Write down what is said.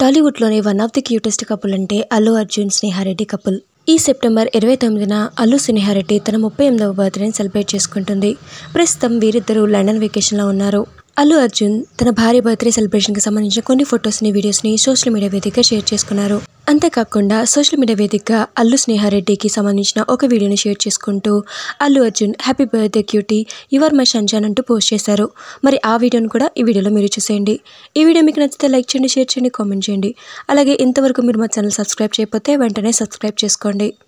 టాలీవుడ్లోని one of the cutest couple అంటే Allu Arjun Sneha Reddy couple ఈ September ఇరవై తొమ్మిదిన అల్లు స్నేహారెడ్డి తన ముప్పై ఎనిమిదవ బర్త్డేని సెలబ్రేట్ చేసుకుంటుంది ప్రస్తుతం వీరిద్దరూ లండన్ వెకేషన్లో ఉన్నారు అల్లు అర్జున్ తన భార్య బర్త్డే సెలబ్రేషన్కి సంబంధించిన కొన్ని ఫొటోస్ని వీడియోస్ని సోషల్ మీడియా వేదికగా షేర్ చేసుకున్నారు అంతేకాకుండా సోషల్ మీడియా వేదికగా అల్లు స్నేహారెడ్డికి సంబంధించిన ఒక వీడియోని షేర్ చేసుకుంటూ Allu Arjun happy birthday cutie your my సంజాన్ అంటూ పోస్ట్ చేశారు మరి ఆ వీడియోని కూడా ఈ వీడియోలో మీరు చూసేయండి ఈ వీడియో మీకు నచ్చితే లైక్ చేయండి షేర్ చేయండి కామెంట్ చేయండి అలాగే ఇంతవరకు మీరు మా ఛానల్ సబ్స్క్రైబ్ చేయకపోతే వెంటనే సబ్స్క్రైబ్ చేసుకోండి